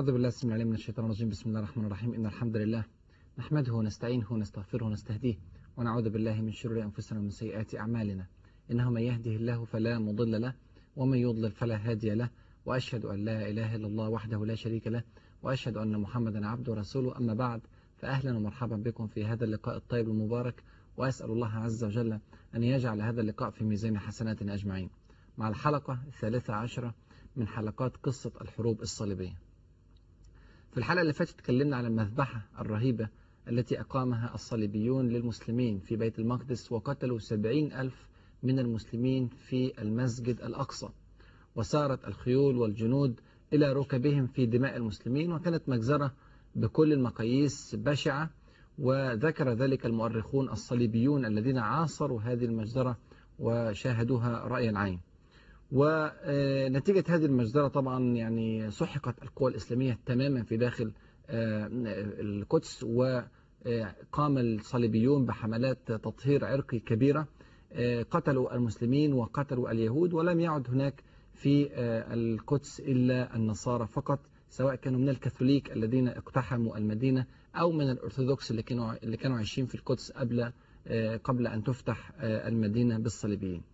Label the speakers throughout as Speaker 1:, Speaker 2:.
Speaker 1: أعوذ بالله السميع العليم من الشيطان الرجيم بسم الله الرحمن الرحيم إن الحمد لله نحمده ونستعينه ونستغفره ونستهديه ونعوذ بالله من شرور أنفسنا ومن سيئات أعمالنا إنه من يهده الله فلا مضل له ومن يضلل فلا هادي له وأشهد أن لا إله إلا الله وحده لا شريك له وأشهد أن محمدا عبده ورسوله أما بعد فأهلا ومرحبا بكم في هذا اللقاء الطيب المبارك وأسأل الله عز وجل أن يجعل هذا اللقاء في ميزان حسناتنا أجمعين مع الحلقة الثالثة عشرة من حلقات قصة الحروب الصليبية في الحلقة اللي فاتت اتكلمنا على المذبحة الرهيبة التي أقامها الصليبيون للمسلمين في بيت المقدس وقتلوا سبعين ألف من المسلمين في المسجد الأقصى وسارت الخيول والجنود إلى ركبهم في دماء المسلمين وكانت مجزرة بكل المقاييس بشعة وذكر ذلك المؤرخون الصليبيون الذين عاصروا هذه المجزرة وشاهدوها رأي العين ونتيجة هذه المجزرة طبعا يعني سحقت القوى الإسلامية تماما في داخل القدس وقام الصليبيون بحملات تطهير عرقي كبيرة قتلوا المسلمين وقتلوا اليهود ولم يعد هناك في القدس إلا النصارى فقط سواء كانوا من الكاثوليك الذين اقتحموا المدينة أو من الأرثوذكس اللي كانوا اللي كانوا عايشين في القدس قبل قبل أن تفتح المدينة بالصليبيين.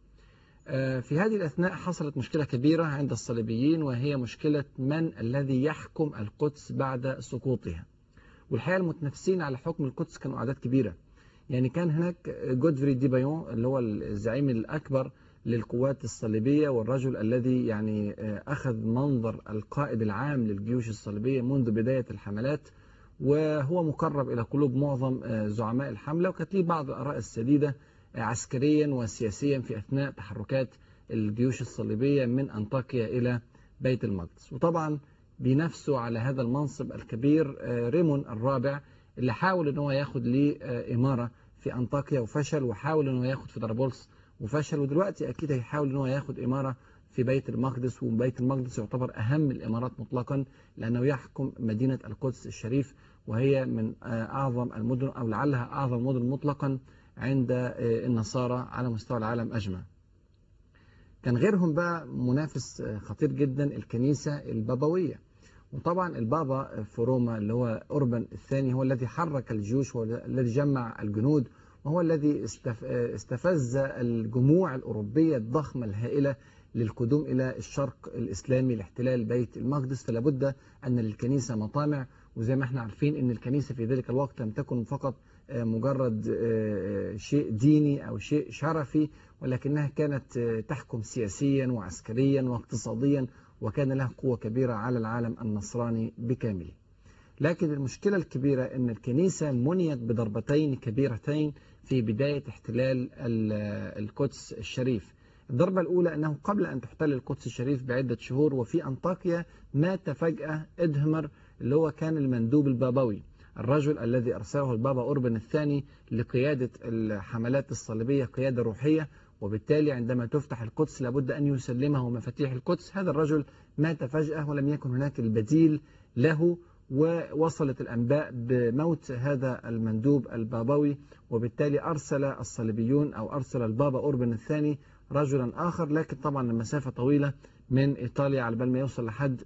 Speaker 1: في هذه الأثناء حصلت مشكلة كبيرة عند الصليبيين وهي مشكلة من الذي يحكم القدس بعد سقوطها. والحقيقة المتنافسين على حكم القدس كانوا أعداد كبيرة. يعني كان هناك جودفري دي بايون اللي هو الزعيم الأكبر للقوات الصليبية والرجل الذي يعني أخذ منظر القائد العام للجيوش الصليبية منذ بداية الحملات وهو مقرب إلى قلوب معظم زعماء الحملة وكانت ليه بعض الآراء السديدة عسكريا وسياسيا في أثناء تحركات الجيوش الصليبية من أنطاكيا إلى بيت المقدس وطبعا بنفسه على هذا المنصب الكبير ريمون الرابع اللي حاول ان هو ياخد ليه إمارة في أنطاكيا وفشل وحاول ان هو ياخد في طرابلس وفشل ودلوقتي أكيد هيحاول ان هو ياخد إمارة في بيت المقدس وبيت المقدس يعتبر أهم الإمارات مطلقا لأنه يحكم مدينة القدس الشريف وهي من أعظم المدن أو لعلها أعظم المدن مطلقا عند النصارى على مستوى العالم أجمع كان غيرهم بقى منافس خطير جدا الكنيسة البابوية وطبعا البابا في روما اللي هو أوربان الثاني هو الذي حرك الجيوش والذي جمع الجنود وهو الذي استفز الجموع الأوروبية الضخمة الهائلة للقدوم إلى الشرق الإسلامي لاحتلال بيت المقدس فلا بد أن للكنيسة مطامع وزي ما احنا عارفين أن الكنيسة في ذلك الوقت لم تكن فقط مجرد شيء ديني أو شيء شرفي ولكنها كانت تحكم سياسيا وعسكريا واقتصاديا وكان لها قوة كبيرة على العالم النصراني بكامله لكن المشكلة الكبيرة أن الكنيسة منيت بضربتين كبيرتين في بداية احتلال القدس الشريف الضربة الأولى أنه قبل أن تحتل القدس الشريف بعدة شهور وفي أنطاكيا مات فجأة إدهمر اللي هو كان المندوب البابوي الرجل الذي أرسله البابا أوربن الثاني لقيادة الحملات الصليبية قيادة روحية وبالتالي عندما تفتح القدس لابد أن يسلمه مفاتيح القدس هذا الرجل مات فجأة ولم يكن هناك البديل له ووصلت الأنباء بموت هذا المندوب البابوي وبالتالي أرسل الصليبيون أو أرسل البابا أوربن الثاني رجلا آخر لكن طبعا المسافة طويلة من إيطاليا على بال ما يوصل لحد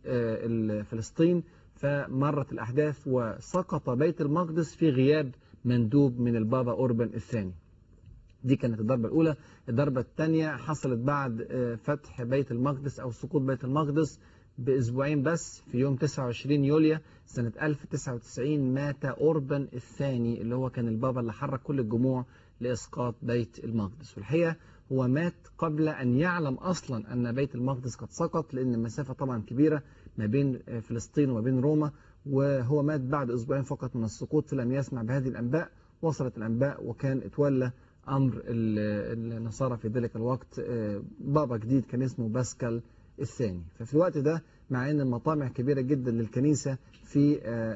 Speaker 1: فلسطين فمرت الأحداث وسقط بيت المقدس في غياب مندوب من البابا أوربن الثاني دي كانت الضربة الأولى الضربة الثانية حصلت بعد فتح بيت المقدس أو سقوط بيت المقدس بأسبوعين بس في يوم 29 يوليو سنة 1099 مات أوربن الثاني اللي هو كان البابا اللي حرك كل الجموع لإسقاط بيت المقدس والحقيقة هو مات قبل أن يعلم أصلا أن بيت المقدس قد سقط لأن المسافة طبعا كبيرة ما بين فلسطين وما بين روما وهو مات بعد أسبوعين فقط من السقوط فلم يسمع بهذه الأنباء وصلت الأنباء وكان اتولى أمر النصارى في ذلك الوقت بابا جديد كان اسمه باسكال الثاني ففي الوقت ده مع أن المطامع كبيرة جدا للكنيسة في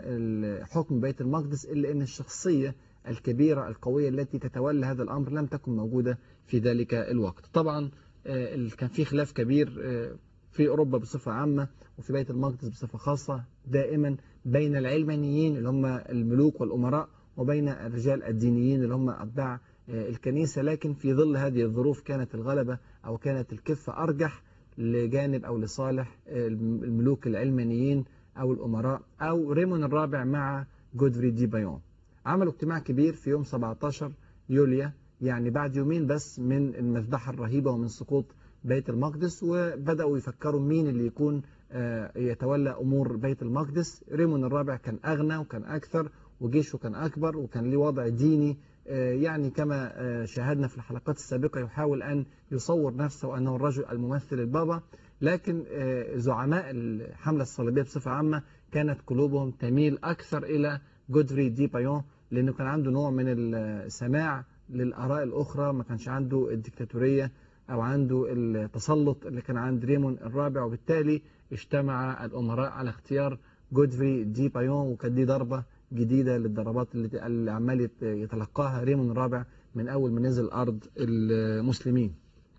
Speaker 1: حكم بيت المقدس إلا أن الشخصية الكبيرة القوية التي تتولى هذا الأمر لم تكن موجودة في ذلك الوقت طبعا كان في خلاف كبير في أوروبا بصفة عامة وفي بيت المقدس بصفة خاصة دائما بين العلمانيين اللي هم الملوك والأمراء وبين الرجال الدينيين اللي هم أتباع الكنيسة لكن في ظل هذه الظروف كانت الغلبة أو كانت الكفة أرجح لجانب أو لصالح الملوك العلمانيين أو الأمراء أو ريمون الرابع مع جودفري دي بايون عملوا اجتماع كبير في يوم 17 يوليو يعني بعد يومين بس من المذبحة الرهيبة ومن سقوط بيت المقدس وبدأوا يفكروا مين اللي يكون يتولى أمور بيت المقدس ريمون الرابع كان أغنى وكان أكثر وجيشه كان أكبر وكان له وضع ديني يعني كما شاهدنا في الحلقات السابقة يحاول أن يصور نفسه أنه الرجل الممثل البابا لكن زعماء الحملة الصليبية بصفة عامة كانت قلوبهم تميل أكثر إلى جودفري دي بايون لأنه كان عنده نوع من السماع للآراء الأخرى ما كانش عنده الدكتاتورية أو عنده التسلط اللي كان عند ريمون الرابع وبالتالي اجتمع الأمراء على اختيار جودفري دي بايون وكانت دي ضربة جديدة للضربات اللي, اللي عمال يتلقاها ريمون الرابع من أول ما نزل أرض المسلمين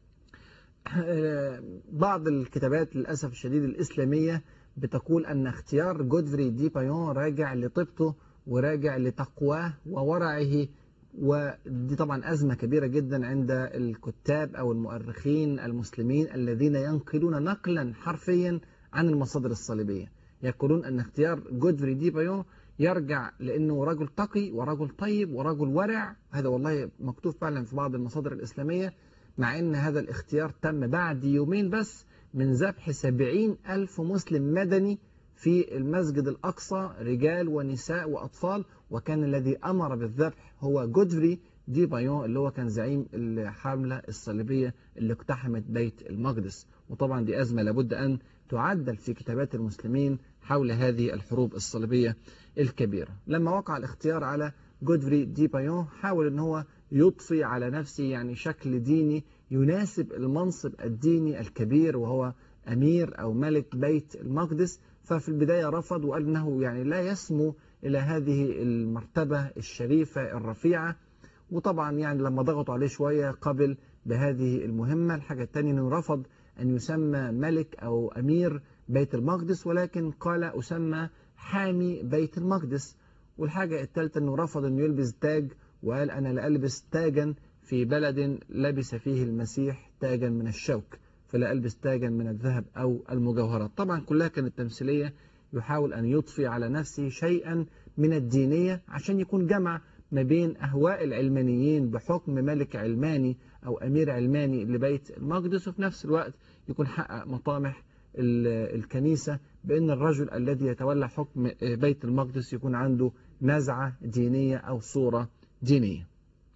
Speaker 1: بعض الكتابات للأسف الشديد الإسلامية بتقول أن اختيار جودفري دي بايون راجع لطيبته وراجع لتقواه وورعه ودي طبعا أزمة كبيرة جدا عند الكتاب أو المؤرخين المسلمين الذين ينقلون نقلا حرفيا عن المصادر الصليبية يقولون أن اختيار جودفري دي بايون يرجع لأنه رجل تقي ورجل طيب ورجل ورع هذا والله مكتوب فعلا في بعض المصادر الإسلامية مع أن هذا الاختيار تم بعد يومين بس من ذبح سبعين ألف مسلم مدني في المسجد الأقصى رجال ونساء وأطفال وكان الذي أمر بالذبح هو جودفري دي بايون اللي هو كان زعيم الحملة الصليبية اللي اقتحمت بيت المقدس وطبعا دي أزمة لابد أن تعدل في كتابات المسلمين حول هذه الحروب الصليبية الكبيرة لما وقع الاختيار على جودفري دي بايون حاول ان هو يضفي على نفسه يعني شكل ديني يناسب المنصب الديني الكبير وهو أمير أو ملك بيت المقدس ففي البداية رفض وقال أنه يعني لا يسمو إلى هذه المرتبة الشريفة الرفيعة وطبعا يعني لما ضغطوا عليه شوية قبل بهذه المهمة الحاجة الثانية أنه رفض أن يسمى ملك أو أمير بيت المقدس ولكن قال أسمى حامي بيت المقدس والحاجة الثالثة أنه رفض أنه يلبس تاج وقال أنا لا ألبس تاجا في بلد لبس فيه المسيح تاجا من الشوك فلا ألبس تاجا من الذهب أو المجوهرات طبعا كلها كانت تمثيلية يحاول أن يضفي على نفسه شيئا من الدينية عشان يكون جمع ما بين أهواء العلمانيين بحكم ملك علماني أو أمير علماني لبيت المقدس وفي نفس الوقت يكون حقق مطامح الكنيسة بأن الرجل الذي يتولى حكم بيت المقدس يكون عنده نزعة دينية أو صورة دينية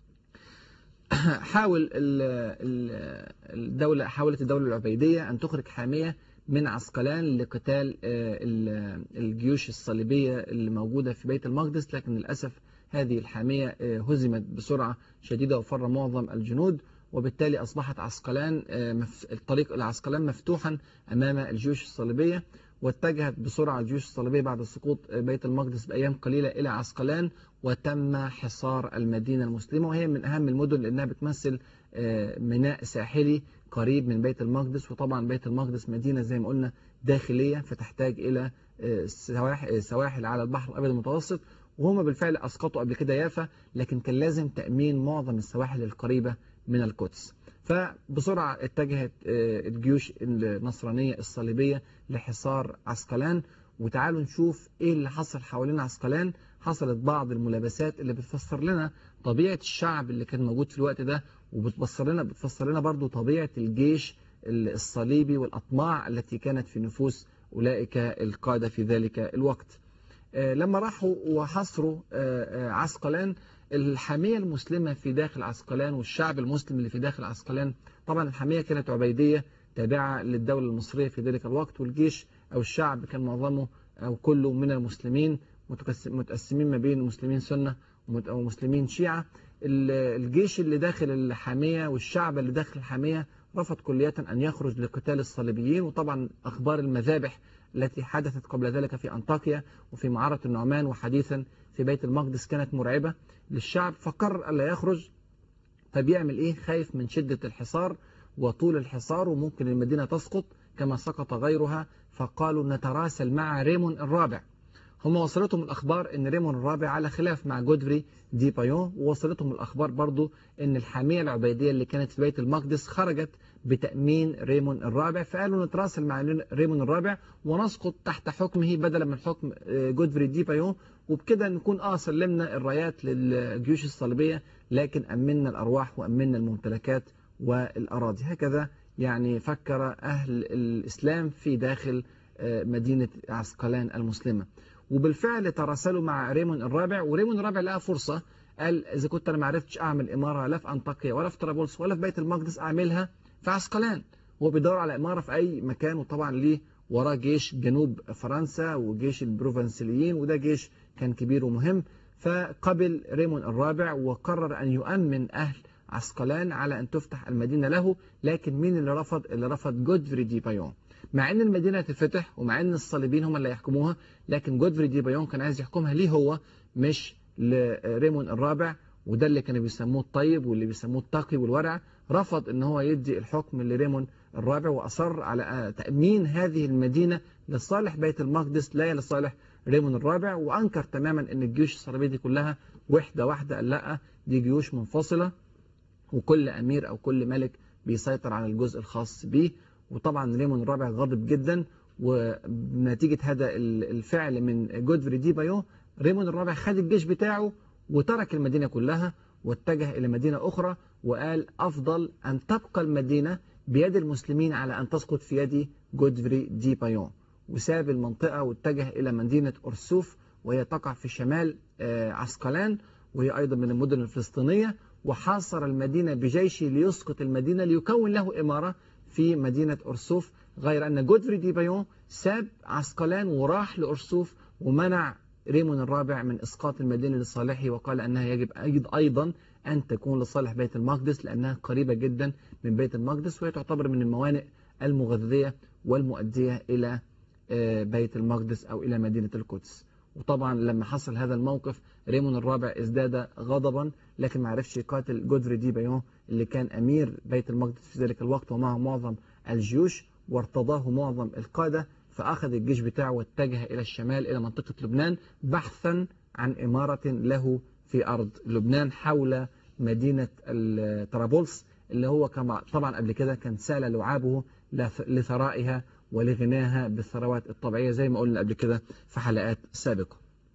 Speaker 1: حاول الدولة حاولت الدولة العبيدية أن تخرج حامية من عسقلان لقتال الجيوش الصليبية اللي موجودة في بيت المقدس لكن للأسف هذه الحامية هزمت بسرعة شديدة وفر معظم الجنود وبالتالي أصبحت عسقلان الطريق العسقلان مفتوحا أمام الجيوش الصليبية واتجهت بسرعة الجيوش الصليبية بعد سقوط بيت المقدس بأيام قليلة إلى عسقلان وتم حصار المدينة المسلمة وهي من أهم المدن لأنها بتمثل ميناء ساحلي قريب من بيت المقدس وطبعا بيت المقدس مدينة زي ما قلنا داخلية فتحتاج إلى سواحل على البحر الأبيض المتوسط وهم بالفعل أسقطوا قبل كده يافا لكن كان لازم تأمين معظم السواحل القريبة من القدس فبسرعة اتجهت الجيوش النصرانية الصليبية لحصار عسقلان وتعالوا نشوف ايه اللي حصل حوالين عسقلان حصلت بعض الملابسات اللي بتفسر لنا طبيعة الشعب اللي كان موجود في الوقت ده وبتفسر لنا بتفسر لنا برضو طبيعة الجيش الصليبي والأطماع التي كانت في نفوس أولئك القادة في ذلك الوقت لما راحوا وحصروا عسقلان الحامية المسلمة في داخل عسقلان والشعب المسلم اللي في داخل عسقلان طبعا الحامية كانت عبيدية تابعة للدولة المصرية في ذلك الوقت والجيش أو الشعب كان معظمه أو كله من المسلمين متقسمين ما بين مسلمين سنة أو مسلمين شيعة الجيش اللي داخل الحامية والشعب اللي داخل الحامية رفض كلية أن يخرج لقتال الصليبيين وطبعا أخبار المذابح التي حدثت قبل ذلك في أنطاكيا وفي معرة النعمان وحديثا في بيت المقدس كانت مرعبة للشعب فقرر ألا يخرج فبيعمل إيه خايف من شدة الحصار وطول الحصار وممكن المدينة تسقط كما سقط غيرها فقالوا نتراسل مع ريمون الرابع هم وصلتهم الأخبار أن ريمون الرابع على خلاف مع جودفري دي بايون ووصلتهم الأخبار برضو أن الحامية العبيدية اللي كانت في بيت المقدس خرجت بتأمين ريمون الرابع فقالوا نتراسل مع ريمون الرابع ونسقط تحت حكمه بدلا من حكم جودفري دي بايون وبكده نكون اه سلمنا الرايات للجيوش الصليبية لكن أمنا الأرواح وأمنا الممتلكات والأراضي هكذا يعني فكر أهل الإسلام في داخل مدينة عسقلان المسلمة وبالفعل تراسلوا مع ريمون الرابع وريمون الرابع لقى فرصة قال إذا كنت أنا ما عرفتش أعمل إمارة لا في أنطاكيا ولا في طرابلس ولا في بيت المقدس أعملها في عسقلان هو بيدور على إمارة في أي مكان وطبعا ليه وراه جيش جنوب فرنسا وجيش البروفنسيين وده جيش كان كبير ومهم فقبل ريمون الرابع وقرر أن يؤمن أهل عسقلان على أن تفتح المدينة له لكن مين اللي رفض اللي رفض جودفري دي بايون مع ان المدينة تفتح ومع ان الصليبيين هم اللي يحكموها لكن جودفري دي بايون كان عايز يحكمها ليه هو مش لريمون الرابع وده اللي كانوا بيسموه الطيب واللي بيسموه التقي والورع رفض ان هو يدي الحكم لريمون الرابع واصر على تأمين هذه المدينة لصالح بيت المقدس لا لصالح ريمون الرابع وانكر تماما ان الجيوش الصليبية دي كلها وحدة واحدة قال لا دي جيوش منفصلة وكل امير او كل ملك بيسيطر على الجزء الخاص به وطبعا ريمون الرابع غاضب جدا ونتيجة هذا الفعل من جودفري دي بايو ريمون الرابع خد الجيش بتاعه وترك المدينة كلها واتجه إلى مدينة أخرى وقال أفضل أن تبقى المدينة بيد المسلمين على أن تسقط في يد جودفري دي بايون وساب المنطقة واتجه إلى مدينة أرسوف وهي تقع في شمال عسقلان وهي أيضا من المدن الفلسطينية وحاصر المدينة بجيشه ليسقط المدينة ليكون له إمارة في مدينة أرسوف غير أن جودفري دي بايون ساب عسقلان وراح لأرسوف ومنع ريمون الرابع من إسقاط المدينة لصالحه وقال أنها يجب أيضا أن تكون لصالح بيت المقدس لأنها قريبة جدا من بيت المقدس وهي تعتبر من الموانئ المغذية والمؤدية إلى بيت المقدس أو إلى مدينة القدس وطبعا لما حصل هذا الموقف ريمون الرابع ازداد غضبا لكن ما عرفش يقاتل جودفري دي بايون اللي كان أمير بيت المقدس في ذلك الوقت ومعه معظم الجيوش وارتضاه معظم القادة فأخذ الجيش بتاعه واتجه إلى الشمال إلى منطقة لبنان بحثا عن إمارة له في أرض لبنان حول مدينة طرابلس اللي هو كما طبعا قبل كده كان سال لعابه لثرائها ولغناها بالثروات الطبيعية زي ما قلنا قبل كده في حلقات سابقة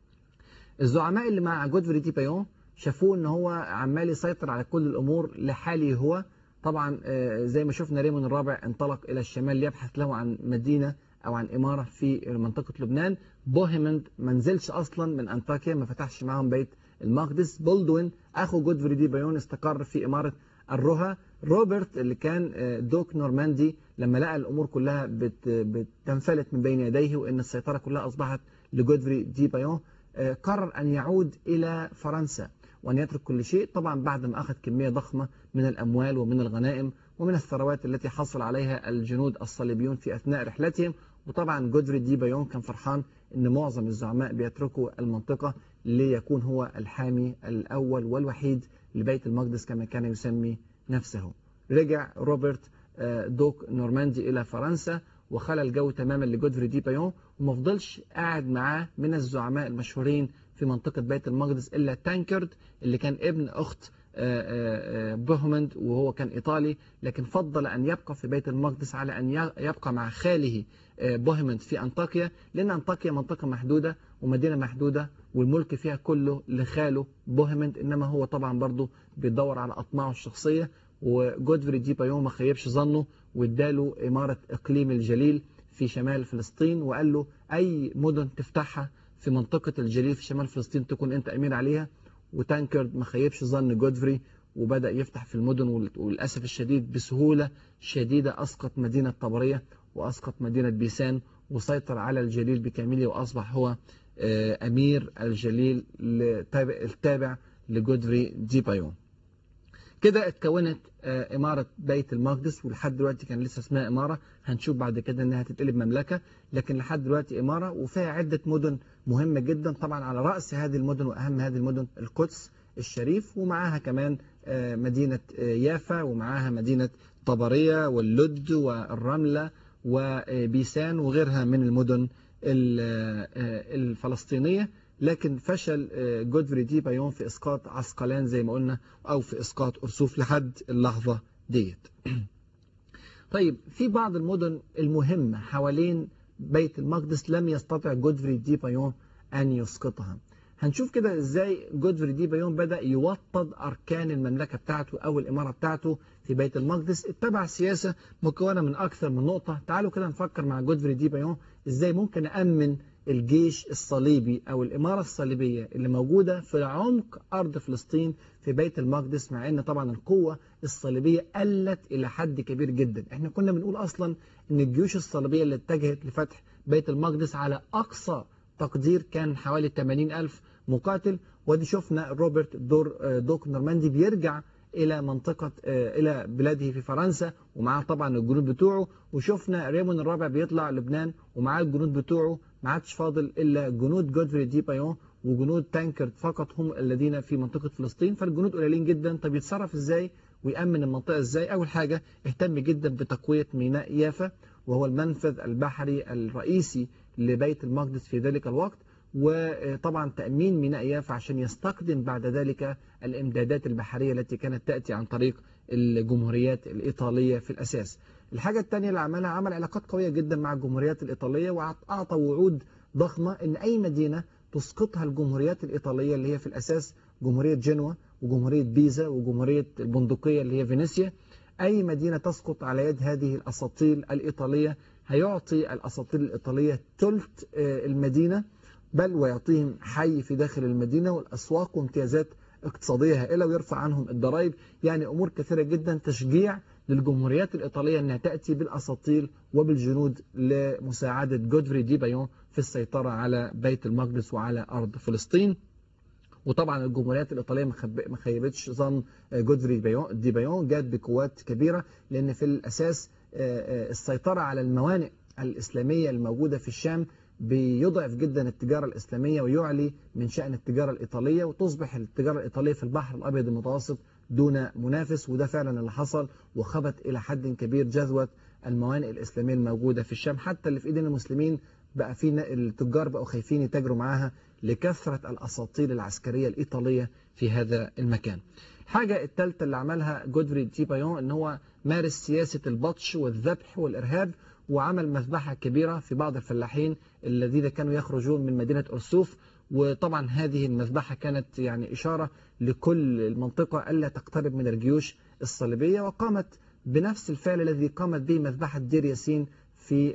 Speaker 1: الزعماء اللي مع جودفري دي بايون شافوه ان هو عمال يسيطر على كل الامور لحاله هو طبعا زي ما شفنا ريمون الرابع انطلق الى الشمال ليبحث له عن مدينة او عن امارة في منطقة لبنان بوهيمند ما نزلش اصلا من انطاكيا ما فتحش معاهم بيت المقدس بولدوين اخو جودفري دي بايون استقر في امارة الرها روبرت اللي كان دوك نورماندي لما لقى الامور كلها بت بتنفلت من بين يديه وان السيطرة كلها اصبحت لجودفري دي بايون قرر ان يعود الى فرنسا وأن يترك كل شيء طبعا بعد ما أخذ كمية ضخمة من الأموال ومن الغنائم ومن الثروات التي حصل عليها الجنود الصليبيون في أثناء رحلتهم وطبعا جودفري دي بايون كان فرحان أن معظم الزعماء بيتركوا المنطقة ليكون هو الحامي الأول والوحيد لبيت المقدس كما كان يسمي نفسه رجع روبرت دوك نورماندي إلى فرنسا وخلى الجو تماما لجودفري دي بايون وما فضلش قاعد معاه من الزعماء المشهورين في منطقة بيت المقدس إلا تانكرد اللي كان ابن أخت بوهمند وهو كان إيطالي لكن فضل أن يبقى في بيت المقدس على أن يبقى مع خاله بوهمند في أنطاكيا لأن أنطاكيا منطقة محدودة ومدينة محدودة والملك فيها كله لخاله بوهمند إنما هو طبعا برضه بيدور على أطماعه الشخصية وجودفري دي بايون ما خيبش ظنه واداله إمارة إقليم الجليل في شمال فلسطين وقال له أي مدن تفتحها في منطقة الجليل في شمال فلسطين تكون أنت أمير عليها وتانكرد ما خيبش ظن جودفري وبدأ يفتح في المدن وللأسف الشديد بسهولة شديدة أسقط مدينة طبرية وأسقط مدينة بيسان وسيطر على الجليل بكامله وأصبح هو أمير الجليل التابع لجودفري دي بايون كده اتكونت إمارة بيت المقدس ولحد دلوقتي كان لسه اسمها إمارة هنشوف بعد كده إنها تتقلب مملكة لكن لحد دلوقتي إمارة وفيها عدة مدن مهمة جدا طبعا على رأس هذه المدن وأهم هذه المدن القدس الشريف ومعاها كمان مدينة يافا ومعاها مدينة طبرية واللد والرملة وبيسان وغيرها من المدن الفلسطينية لكن فشل جودفري دي بايون في إسقاط عسقلان زي ما قلنا أو في إسقاط أرسوف لحد اللحظة ديت طيب في بعض المدن المهمة حوالين بيت المقدس لم يستطع جودفري دي بايون أن يسقطها هنشوف كده ازاي جودفري دي بايون بدأ يوطد أركان المملكة بتاعته أو الإمارة بتاعته في بيت المقدس اتبع سياسة مكونة من أكثر من نقطة تعالوا كده نفكر مع جودفري دي بايون ازاي ممكن أأمن الجيش الصليبي أو الإمارة الصليبية اللي موجودة في عمق أرض فلسطين في بيت المقدس مع أن طبعا القوة الصليبية قلت إلى حد كبير جدا احنا كنا بنقول أصلا أن الجيوش الصليبية اللي اتجهت لفتح بيت المقدس على أقصى تقدير كان حوالي 80 ألف مقاتل ودي شفنا روبرت دور دوك نورماندي بيرجع إلى منطقة إلى بلاده في فرنسا ومعاه طبعا الجنود بتوعه وشفنا ريمون الرابع بيطلع لبنان ومعاه الجنود بتوعه ما عادش فاضل إلا جنود جودفري دي بايون وجنود تانكرد فقط هم الذين في منطقة فلسطين فالجنود قليلين جدا طب يتصرف إزاي ويأمن المنطقة إزاي أول حاجة اهتم جدا بتقوية ميناء يافا وهو المنفذ البحري الرئيسي لبيت المقدس في ذلك الوقت وطبعا تأمين ميناء يافا عشان يستقدم بعد ذلك الإمدادات البحرية التي كانت تأتي عن طريق الجمهوريات الإيطالية في الأساس الحاجة الثانية اللي عملها عمل علاقات قوية جدا مع الجمهوريات الإيطالية وأعطى وعود ضخمة إن أي مدينة تسقطها الجمهوريات الإيطالية اللي هي في الأساس جمهورية جنوة وجمهورية بيزا وجمهورية البندقية اللي هي فينيسيا أي مدينة تسقط على يد هذه الأساطيل الإيطالية هيعطي الأساطيل الإيطالية ثلث المدينة بل ويعطيهم حي في داخل المدينة والأسواق وامتيازات اقتصادية هائلة ويرفع عنهم الضرائب يعني أمور كثيرة جدا تشجيع للجمهوريات الإيطالية أنها تأتي بالأساطيل وبالجنود لمساعدة جودفري دي بايون في السيطرة على بيت المقدس وعلى أرض فلسطين وطبعا الجمهوريات الإيطالية ما خيبتش ظن جودفري بايون دي بايون جات بقوات كبيرة لأن في الأساس السيطرة على الموانئ الإسلامية الموجودة في الشام بيضعف جدا التجارة الإسلامية ويعلي من شأن التجارة الإيطالية وتصبح التجارة الإيطالية في البحر الأبيض المتوسط دون منافس وده فعلا اللي حصل وخبت إلى حد كبير جذوة الموانئ الإسلامية الموجودة في الشام حتى اللي في إيدين المسلمين بقى في التجار بقوا خايفين يتاجروا معاها لكثرة الأساطيل العسكرية الإيطالية في هذا المكان الحاجة الثالثة اللي عملها جودفري دي بايون ان هو مارس سياسة البطش والذبح والإرهاب وعمل مذبحة كبيرة في بعض الفلاحين الذين كانوا يخرجون من مدينة أرسوف وطبعا هذه المذبحة كانت يعني إشارة لكل المنطقة ألا تقترب من الجيوش الصليبية وقامت بنفس الفعل الذي قامت به مذبحة دير ياسين في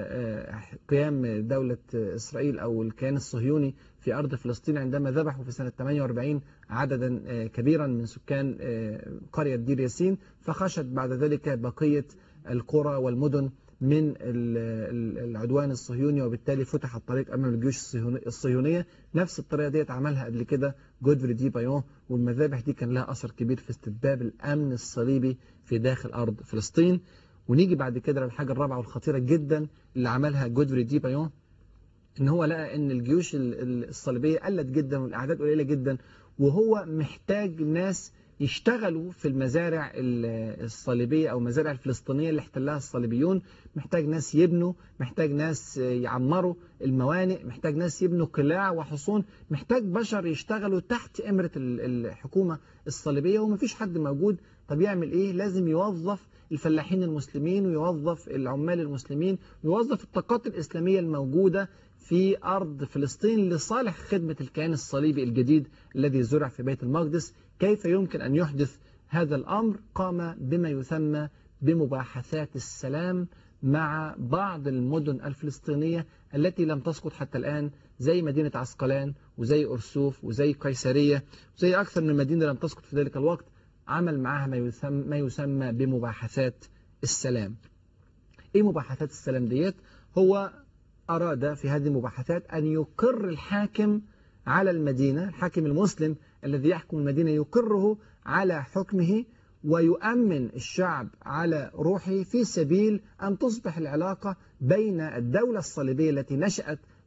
Speaker 1: قيام دولة إسرائيل أو الكيان الصهيوني في أرض فلسطين عندما ذبحوا في سنة 48 عددا كبيرا من سكان قرية دير ياسين فخشت بعد ذلك بقية القرى والمدن من العدوان الصهيوني وبالتالي فتح الطريق أمام الجيوش الصهيونية نفس الطريقة دي عملها قبل كده جودفري دي بايون والمذابح دي كان لها أثر كبير في استتباب الأمن الصليبي في داخل أرض فلسطين ونيجي بعد كده للحاجة الرابعة والخطيرة جدا اللي عملها جودفري دي بايون ان هو لقى ان الجيوش الصليبية قلت جدا والاعداد قليلة جدا وهو محتاج ناس يشتغلوا في المزارع الصليبية أو المزارع الفلسطينية اللي احتلها الصليبيون محتاج ناس يبنوا محتاج ناس يعمروا الموانئ محتاج ناس يبنوا قلاع وحصون محتاج بشر يشتغلوا تحت إمرة الحكومة الصليبية ومفيش حد موجود طب يعمل إيه لازم يوظف الفلاحين المسلمين ويوظف العمال المسلمين ويوظف الطاقات الإسلامية الموجودة في أرض فلسطين لصالح خدمة الكيان الصليبي الجديد الذي زرع في بيت المقدس كيف يمكن أن يحدث هذا الأمر قام بما يسمى بمباحثات السلام مع بعض المدن الفلسطينية التي لم تسقط حتى الآن زي مدينة عسقلان وزي أرسوف وزي قيسرية وزي أكثر من مدينة لم تسقط في ذلك الوقت عمل معها ما يسمى, ما يسمى بمباحثات السلام إيه مباحثات السلام ديت هو أراد في هذه المباحثات أن يقر الحاكم على المدينة الحاكم المسلم الذي يحكم المدينة يقره على حكمه ويؤمن الشعب على روحه في سبيل أن تصبح العلاقة بين الدولة الصليبية التي نشأت في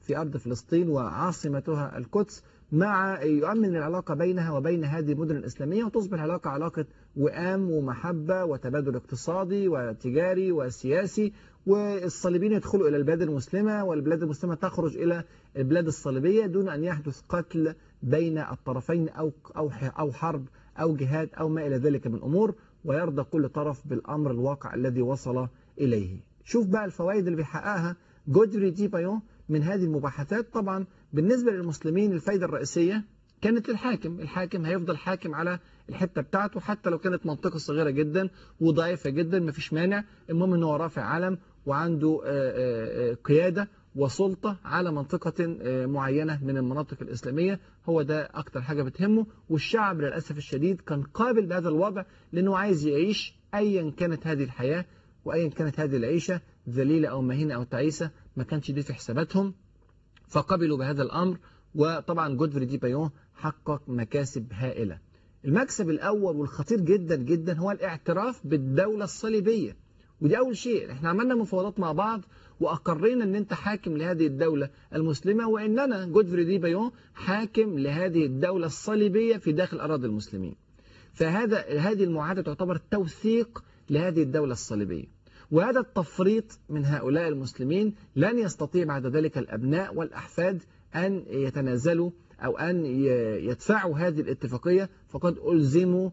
Speaker 1: في أرض فلسطين وعاصمتها القدس مع يؤمن العلاقة بينها وبين هذه المدن الإسلامية وتصبح العلاقة علاقة وئام ومحبة وتبادل اقتصادي وتجاري وسياسي والصليبيين يدخلوا إلى البلاد المسلمة والبلاد المسلمة تخرج إلى البلاد الصليبية دون أن يحدث قتل بين الطرفين أو أو أو حرب أو جهاد أو ما إلى ذلك من أمور ويرضى كل طرف بالأمر الواقع الذي وصل إليه شوف بقى الفوائد اللي بيحققها جودري دي بايون من هذه المباحثات طبعا بالنسبة للمسلمين الفايدة الرئيسية كانت للحاكم الحاكم هيفضل حاكم على الحتة بتاعته حتى لو كانت منطقة صغيرة جدا وضعيفة جدا مفيش مانع المهم ان هو رافع علم وعنده قيادة وسلطة على منطقة معينة من المناطق الإسلامية هو ده أكتر حاجة بتهمه والشعب للأسف الشديد كان قابل بهذا الوضع لأنه عايز يعيش أيا كانت هذه الحياة وأيا كانت هذه العيشة ذليلة أو مهينة أو تعيسة ما كانش دي في حساباتهم فقبلوا بهذا الأمر وطبعا جودفري دي بايون حقق مكاسب هائلة المكسب الأول والخطير جدا جدا هو الاعتراف بالدولة الصليبية ودي أول شيء احنا عملنا مفاوضات مع بعض وأقرينا أن أنت حاكم لهذه الدولة المسلمة وإننا جودفري دي بايون حاكم لهذه الدولة الصليبية في داخل أراضي المسلمين فهذا هذه المعاهدة تعتبر توثيق لهذه الدولة الصليبية وهذا التفريط من هؤلاء المسلمين لن يستطيع بعد ذلك الأبناء والأحفاد أن يتنازلوا أو أن يدفعوا هذه الاتفاقية فقد ألزموا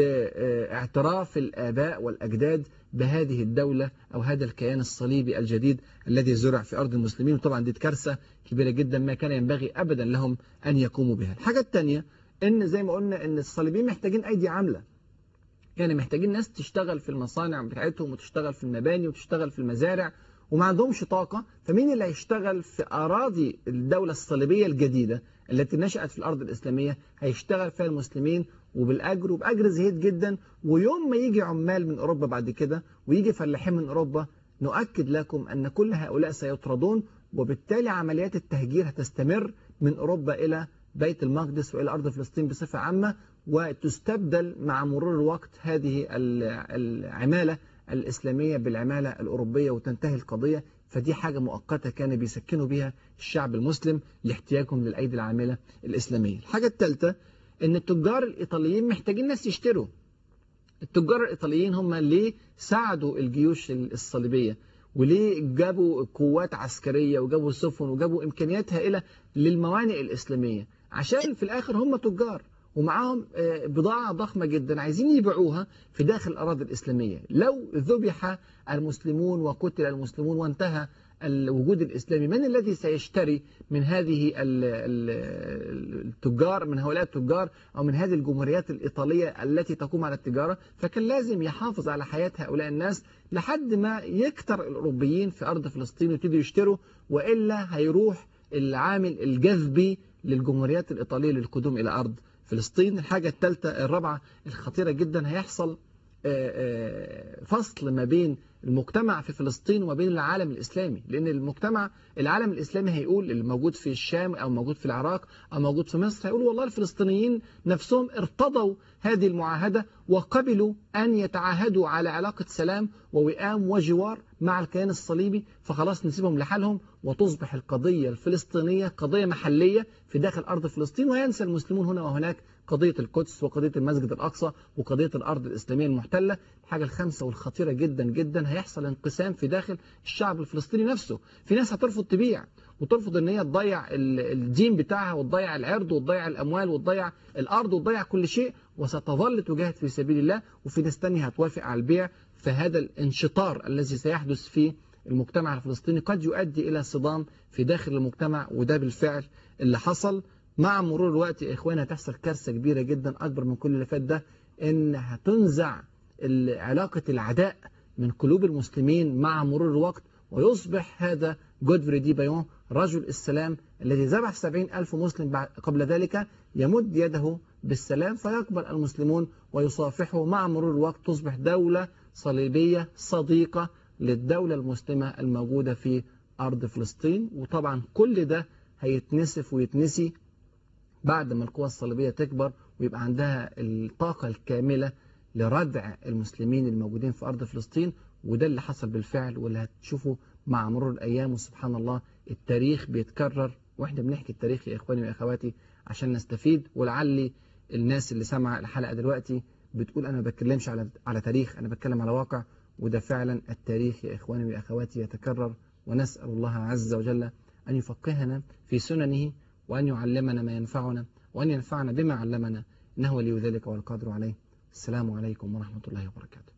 Speaker 1: باعتراف الآباء والأجداد بهذه الدولة أو هذا الكيان الصليبي الجديد الذي زرع في أرض المسلمين وطبعا دي كارثة كبيرة جدا ما كان ينبغي أبدا لهم أن يقوموا بها الحاجة الثانية إن زي ما قلنا إن الصليبيين محتاجين أيدي عاملة يعني محتاجين ناس تشتغل في المصانع بتاعتهم وتشتغل في المباني وتشتغل في المزارع وما عندهمش طاقة فمين اللي هيشتغل في أراضي الدولة الصليبية الجديدة التي نشأت في الأرض الإسلامية هيشتغل فيها المسلمين وبالأجر وبأجر زهيد جدا ويوم ما يجي عمال من أوروبا بعد كده ويجي فلاحين من أوروبا نؤكد لكم أن كل هؤلاء سيطردون وبالتالي عمليات التهجير هتستمر من أوروبا إلى بيت المقدس وإلى أرض فلسطين بصفة عامة وتستبدل مع مرور الوقت هذه العمالة الإسلامية بالعمالة الأوروبية وتنتهي القضية فدي حاجة مؤقتة كان بيسكنوا بها الشعب المسلم لاحتياجهم للأيدي العاملة الإسلامية الحاجة الثالثة أن التجار الإيطاليين محتاجين ناس يشتروا التجار الإيطاليين هم اللي ساعدوا الجيوش الصليبية وليه جابوا قوات عسكرية وجابوا سفن وجابوا إمكانيات هائلة للموانئ الإسلامية عشان في الآخر هم تجار ومعاهم بضاعة ضخمة جدا عايزين يبيعوها في داخل الأراضي الإسلامية لو ذبح المسلمون وقتل المسلمون وانتهى الوجود الإسلامي من الذي سيشتري من هذه التجار من هؤلاء التجار أو من هذه الجمهوريات الإيطالية التي تقوم على التجارة فكان لازم يحافظ على حياة هؤلاء الناس لحد ما يكتر الأوروبيين في أرض فلسطين ويبتدوا يشتروا وإلا هيروح العامل الجذبي للجمهوريات الإيطالية للقدوم إلى أرض فلسطين الحاجة الثالثة الرابعة الخطيرة جدا هيحصل فصل ما بين المجتمع في فلسطين وما بين العالم الإسلامي لأن المجتمع العالم الإسلامي هيقول اللي موجود في الشام أو موجود في العراق أو موجود في مصر هيقول والله الفلسطينيين نفسهم ارتضوا هذه المعاهدة وقبلوا أن يتعاهدوا على علاقة سلام ووئام وجوار مع الكيان الصليبي فخلاص نسيبهم لحالهم وتصبح القضية الفلسطينية قضية محلية في داخل أرض فلسطين وينسى المسلمون هنا وهناك قضية القدس وقضية المسجد الأقصى وقضية الأرض الإسلامية المحتلة الحاجة الخامسة والخطيرة جدا جدا هيحصل انقسام في داخل الشعب الفلسطيني نفسه في ناس هترفض تبيع وترفض ان هي تضيع الدين بتاعها وتضيع العرض وتضيع الاموال وتضيع الارض وتضيع كل شيء وستظل تجاهد في سبيل الله وفي ناس ثانيه هتوافق على البيع فهذا الانشطار الذي سيحدث في المجتمع الفلسطيني قد يؤدي الى صدام في داخل المجتمع وده بالفعل اللي حصل مع مرور الوقت يا اخوان هتحصل كارثه كبيره جدا اكبر من كل اللي فات ده ان هتنزع علاقه العداء من قلوب المسلمين مع مرور الوقت ويصبح هذا جودفري دي بايون رجل السلام الذي ذبح سبعين ألف مسلم قبل ذلك يمد يده بالسلام فيقبل المسلمون ويصافحه مع مرور الوقت تصبح دولة صليبية صديقة للدولة المسلمة الموجودة في أرض فلسطين وطبعا كل ده هيتنسف ويتنسي بعد ما القوى الصليبية تكبر ويبقى عندها الطاقة الكاملة لردع المسلمين الموجودين في أرض فلسطين وده اللي حصل بالفعل واللي هتشوفه مع مرور الأيام وسبحان الله التاريخ بيتكرر وإحنا بنحكي التاريخ يا إخواني وأخواتي عشان نستفيد ولعلي الناس اللي سمع الحلقة دلوقتي بتقول أنا ما بتكلمش على على تاريخ أنا بتكلم على واقع وده فعلا التاريخ يا إخواني وأخواتي يتكرر ونسأل الله عز وجل أن يفقهنا في سننه وأن يعلمنا ما ينفعنا وأن ينفعنا بما علمنا إنه ولي ذلك والقادر عليه السلام عليكم ورحمة الله وبركاته